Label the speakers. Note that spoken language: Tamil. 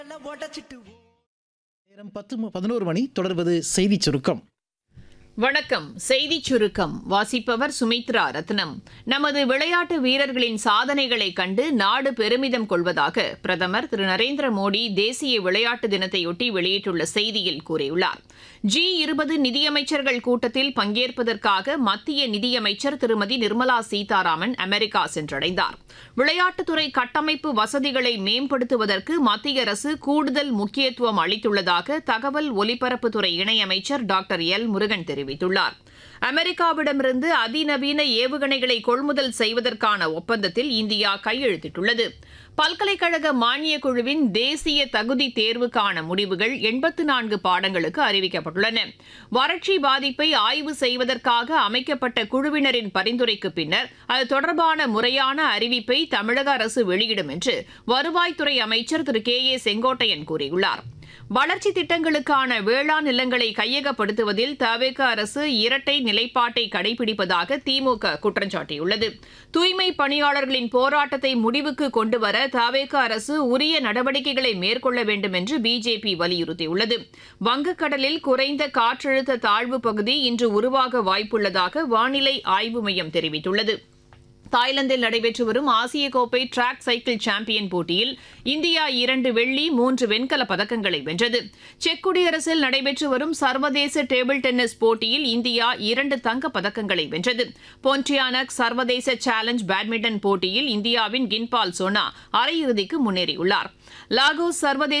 Speaker 1: நேரம் பத்து மு- பதினோரு மணி தொடர்வது செய்திச் சுருக்கம்
Speaker 2: வணக்கம் செய்திச் சுருக்கம் வாசிப்பவர் சுமித்ரா ரத்னம் நமது விளையாட்டு வீரர்களின் சாதனைகளை கண்டு நாடு பெருமிதம் கொள்வதாக பிரதமர் திரு நரேந்திர மோடி தேசிய விளையாட்டு தினத்தையொட்டி வெளியிட்டுள்ள செய்தியில் கூறியுள்ளார் ஜி இருபது நிதியமைச்சர்கள் கூட்டத்தில் பங்கேற்பதற்காக மத்திய நிதியமைச்சர் திருமதி நிர்மலா சீதாராமன் அமெரிக்கா சென்றடைந்தார் விளையாட்டுத்துறை கட்டமைப்பு வசதிகளை மேம்படுத்துவதற்கு மத்திய அரசு கூடுதல் முக்கியத்துவம் அளித்துள்ளதாக தகவல் ஒலிபரப்புத்துறை இணையமைச்சர் டாக்டர் எல் முருகன் தெரிவித்துள்ளார் அமெரிக்காவிடமிருந்து அதிநவீன ஏவுகணைகளை கொள்முதல் செய்வதற்கான ஒப்பந்தத்தில் இந்தியா கையெழுத்திட்டுள்ளது பல்கலைக்கழக மானியக் குழுவின் தேசிய தகுதி தேர்வுக்கான முடிவுகள் எண்பத்து நான்கு பாடங்களுக்கு அறிவிக்கப்பட்டுள்ளன வறட்சி பாதிப்பை ஆய்வு செய்வதற்காக அமைக்கப்பட்ட குழுவினரின் பரிந்துரைக்கு பின்னர் அது தொடர்பான முறையான அறிவிப்பை தமிழக அரசு வெளியிடும் என்று வருவாய்த்துறை அமைச்சர் திரு கே ஏ செங்கோட்டையன் கூறியுள்ளார் வளர்ச்சி திட்டங்களுக்கான வேளாண் நிலங்களை கையகப்படுத்துவதில் தவிக அரசு இரட்டை நிலைப்பாட்டை கடைபிடிப்பதாக திமுக குற்றம் சாட்டியுள்ளது தூய்மை பணியாளர்களின் போராட்டத்தை முடிவுக்கு கொண்டுவர தவிக அரசு உரிய நடவடிக்கைகளை மேற்கொள்ள வேண்டும் என்று பிஜேபி வலியுறுத்தியுள்ளது வங்கக்கடலில் குறைந்த காற்றழுத்த தாழ்வு பகுதி இன்று உருவாக வாய்ப்புள்ளதாக வானிலை ஆய்வு மையம் தெரிவித்துள்ளது தாய்லாந்தில் நடைபெற்று வரும் ஆசிய கோப்பை டிராக் சைக்கிள் சாம்பியன் போட்டியில் இந்தியா இரண்டு வெள்ளி மூன்று வெண்கல பதக்கங்களை வென்றது செக் குடியரசில் நடைபெற்று வரும் சர்வதேச டேபிள் டென்னிஸ் போட்டியில் இந்தியா இரண்டு தங்கப் பதக்கங்களை வென்றது போன்டியானக் சர்வதேச சேலஞ்ச் பேட்மிண்டன் போட்டியில் இந்தியாவின் கின்பால் சோனா அரையிறுதிக்கு முன்னேறியுள்ளார் லாகோஸ் சர்வதேச